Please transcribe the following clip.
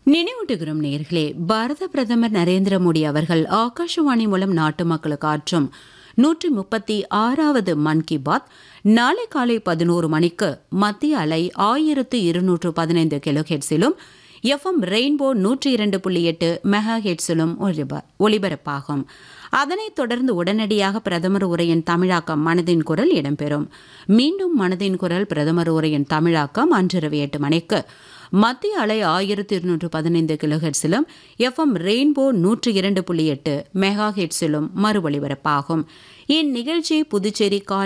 நினைவூட்டுகிறோம் நேர்களே பாரத பிரதமர் நரேந்திர மோடி அவர்கள் ஆகாஷவாணி மூலம் நாட்டு மக்களுக்கு ஆற்றும் நூற்றி முப்பத்தி ஆறாவது மன் கி பாத் நாளை காலை பதினோரு மணிக்கு மத்திய அலை ஆயிரத்து இருநூற்று பதினைந்து கிலோ ஹெட்ஸிலும் எஃப்எம் ரெயின்போ நூற்றி இரண்டு புள்ளி எட்டு மெகா ஹெட்ஸிலும் ஒளிப ஒளிபரப்பாகும் அதனைத் தொடர்ந்து உடனடியாக பிரதமர் உரையின் தமிழாக்கம் மனதின் குரல் இடம்பெறும் மீண்டும் மனதின் குரல் பிரதமர் உரையின் தமிழாக்கம் அன்றிரவு எட்டு மணிக்கு மத்திய அலை ஆயிரத்தி இருநூற்று பதினைந்து கிலோ ஹெட்ஸிலும் எஃப்எம் ரெயின்போ நூற்றி இரண்டு புள்ளி எட்டு மெகா ஹெட்ஸிலும் மறு ஒளிபரப்பாகும் இந்நிகழ்ச்சி புதுச்சேரி